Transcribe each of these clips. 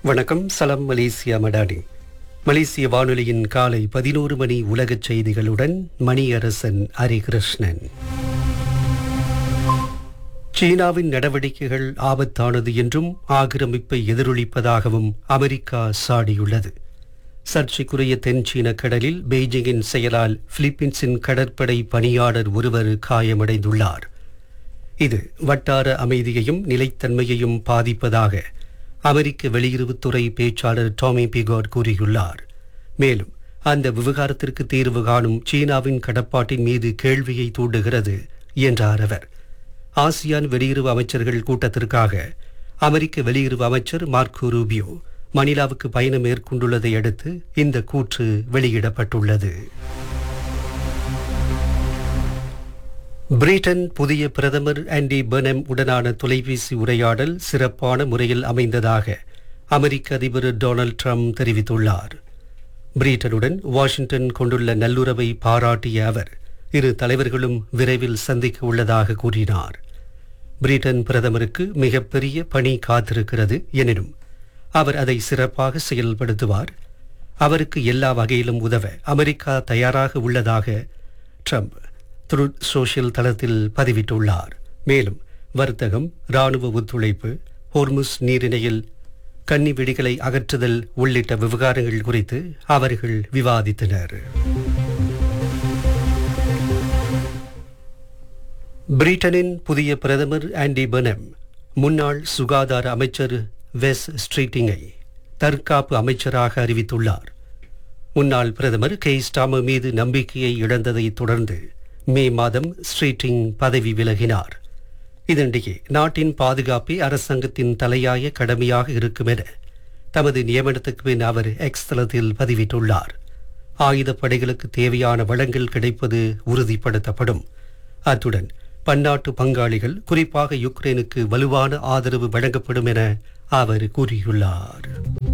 வணக்கம் சலம் மலேசியா மடானி மலேசிய வானொலியின் காலை பதினோரு மணி உலகச் செய்திகளுடன் மணியரசன் ஹரிகிருஷ்ணன் சீனாவின் நடவடிக்கைகள் ஆபத்தானது என்றும் ஆக்கிரமிப்பை எதிரொலிப்பதாகவும் அமெரிக்கா சாடியுள்ளது சர்ச்சைக்குரிய தென் சீன கடலில் பெய்ஜிங்கின் செயலால் பிலிப்பீன்ஸின் கடற்படை பணியாளர் ஒருவர் காயமடைந்துள்ளார் இது வட்டார அமைதியையும் நிலைத்தன்மையையும் பாதிப்பதாக அமெரிக்க வெளியுறவுத்துறை பேச்சாளர் டாமி பிகாட் கூறியுள்ளார் மேலும் அந்த விவகாரத்திற்கு தீர்வு காணும் சீனாவின் கடப்பாட்டின் மீது கேள்வியை தூண்டுகிறது என்றார் அவர் ஆசியான் வெளியுறவு அமைச்சர்கள் கூட்டத்திற்காக அமெரிக்க வெளியுறவு அமைச்சர் மார்க்கோ ரூபியோ மணிலாவுக்கு பயணம் மேற்கொண்டுள்ளதை அடுத்து இந்த கூற்று வெளியிடப்பட்டுள்ளது பிரிட்டன் புதிய பிரதமர் ஆண்டி பெர்னம் உடனான தொலைபேசி உரையாடல் சிறப்பான முறையில் அமைந்ததாக அமெரிக்க அதிபர் டொனால்ட் ட்ரம்ப் தெரிவித்துள்ளார் பிரிட்டனுடன் வாஷிங்டன் கொண்டுள்ள நல்லுறவை பாராட்டிய அவர் இரு தலைவர்களும் விரைவில் சந்திக்க உள்ளதாக கூறினார் பிரிட்டன் பிரதமருக்கு மிகப்பெரிய பணி காத்திருக்கிறது எனினும் அவர் அதை சிறப்பாக செயல்படுத்துவார் அவருக்கு எல்லா வகையிலும் உதவ அமெரிக்கா தயாராக உள்ளதாக ட்ரம்ப் த்ருட் சோஷியல் தளத்தில் பதிவிட்டுள்ளார் மேலும் வர்த்தகம் ராணுவ ஒத்துழைப்பு ஹோர்முஸ் நீரிணையில் கன்னி வெடிகளை அகற்றுதல் உள்ளிட்ட விவகாரங்கள் குறித்து அவர்கள் விவாதித்தனர் பிரிட்டனின் புதிய பிரதமர் ஆண்டி பெனம் முன்னாள் சுகாதார அமைச்சர் வெஸ் ஸ்ட்ரீட்டிங்கை தற்காப்பு அமைச்சராக அறிவித்துள்ளார் முன்னாள் பிரதமர் கே ஸ்டாமர் மீது நம்பிக்கையை இழந்ததைத் தொடர்ந்து மே மாதம் ஸ்ட்ரீட்டிங் பதவி விலகினார் இதனிடையே நாட்டின் பாதுகாப்பே அரசாங்கத்தின் தலையாய கடமையாக இருக்கும் என தமது நியமனத்துக்கு பின் அவர் எக்ஸ் தளத்தில் பதிவிட்டுள்ளார் ஆயுதப் படைகளுக்கு தேவையான வளங்கள் கிடைப்பது உறுதிப்படுத்தப்படும் அத்துடன் பன்னாட்டு பங்காளிகள் குறிப்பாக யுக்ரைனுக்கு வலுவான ஆதரவு வழங்கப்படும் என அவர் கூறியுள்ளார்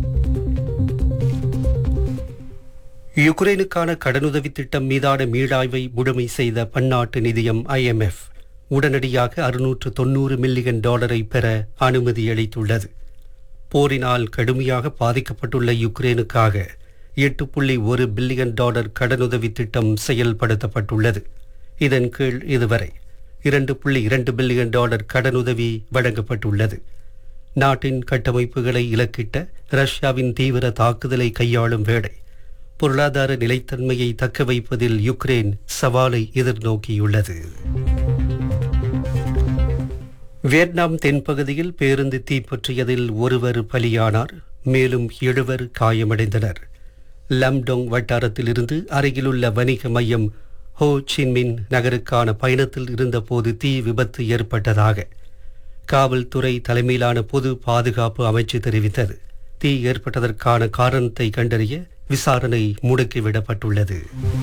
யுக்ரைனுக்கான கடனுதவி திட்டம் மீதான மீளாய்வை முழுமை செய்த பன்னாட்டு நிதியம் ஐஎம்எஃப் உடனடியாக அறுநூற்று தொன்னூறு மில்லியன் டாலரை பெற அனுமதி அளித்துள்ளது போரினால் கடுமையாக பாதிக்கப்பட்டுள்ள யுக்ரைனுக்காக எட்டு புள்ளி ஒரு பில்லியன் டாலர் கடனுதவி திட்டம் செயல்படுத்தப்பட்டுள்ளது இதன் கீழ் இதுவரை இரண்டு புள்ளி இரண்டு பில்லியன் டாலர் கடனுதவி வழங்கப்பட்டுள்ளது நாட்டின் கட்டமைப்புகளை இலக்கிட்ட ரஷ்யாவின் தீவிர தாக்குதலை கையாளும் வேளை பொருளாதார நிலைத்தன்மையை தக்க வைப்பதில் யுக்ரைன் சவாலை எதிர்நோக்கியுள்ளது வியட்நாம் தென்பகுதியில் பேருந்து தீப்பற்றியதில் ஒருவர் பலியானார் மேலும் எழுவர் காயமடைந்தனர் லம்டோங் வட்டாரத்தில் இருந்து அருகிலுள்ள வணிக மையம் ஹோ சின்மின் நகருக்கான பயணத்தில் இருந்தபோது தீ விபத்து ஏற்பட்டதாக காவல்துறை தலைமையிலான பொது பாதுகாப்பு அமைச்சு தெரிவித்தது தீ ஏற்பட்டதற்கான காரணத்தை கண்டறிய விசாரணை முடுக்கிவிடப்பட்டுள்ளது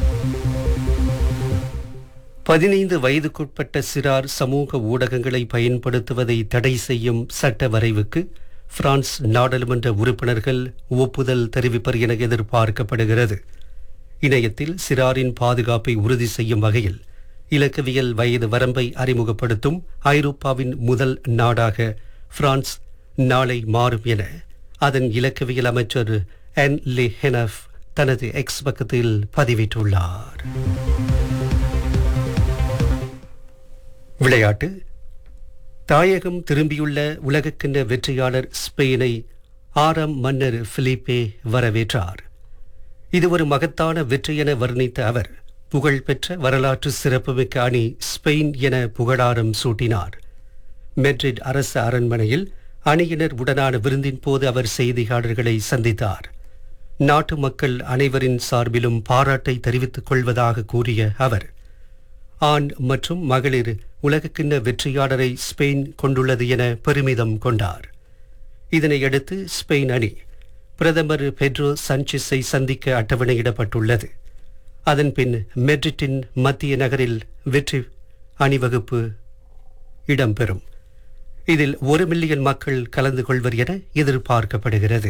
பதினைந்து வயதுக்குட்பட்ட சிறார் சமூக ஊடகங்களை பயன்படுத்துவதை தடை செய்யும் சட்ட வரைவுக்கு பிரான்ஸ் நாடாளுமன்ற உறுப்பினர்கள் ஒப்புதல் தெரிவிப்பர் என எதிர்பார்க்கப்படுகிறது இணையத்தில் சிறாரின் பாதுகாப்பை உறுதி செய்யும் வகையில் இலக்கவியல் வயது வரம்பை அறிமுகப்படுத்தும் ஐரோப்பாவின் முதல் நாடாக பிரான்ஸ் நாளை மாறும் என அதன் இலக்கவியல் அமைச்சர் என் லி ஹெனஃப் தனது எக்ஸ் பக்கத்தில் பதிவிட்டுள்ளார் விளையாட்டு தாயகம் திரும்பியுள்ள உலகக்கிண்ண வெற்றியாளர் ஸ்பெயினை ஆறாம் மன்னர் பிலிப்பே வரவேற்றார் இது ஒரு மகத்தான வெற்றி என வர்ணித்த அவர் புகழ்பெற்ற வரலாற்று சிறப்புமிக்க அணி ஸ்பெயின் என புகழாரம் சூட்டினார் மெட்ரிட் அரசு அரண்மனையில் அணியினர் உடனான விருந்தின் போது அவர் செய்தியாளர்களை சந்தித்தார் நாட்டு மக்கள் அனைவரின் சார்பிலும் பாராட்டை தெரிவித்துக் கொள்வதாக கூறிய அவர் ஆண் மற்றும் மகளிர் உலகக்கிண்ண வெற்றியாளரை ஸ்பெயின் கொண்டுள்ளது என பெருமிதம் கொண்டார் இதனையடுத்து ஸ்பெயின் அணி பிரதமர் பெட்ரோ சன்சிஸை சந்திக்க அட்டவணையிடப்பட்டுள்ளது அதன்பின் மெட்ரிட்டின் மத்திய நகரில் வெற்றி அணிவகுப்பு இடம்பெறும் இதில் ஒரு மில்லியன் மக்கள் கலந்து கொள்வர் என எதிர்பார்க்கப்படுகிறது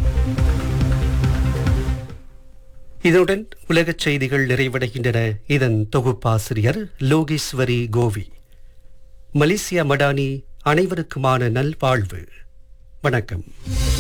இதனுடன் உலகச் செய்திகள் நிறைவடைகின்றன இதன் தொகுப்பாசிரியர் லோகேஸ்வரி கோவி மலேசியா மடானி அனைவருக்குமான நல்வாழ்வு வணக்கம்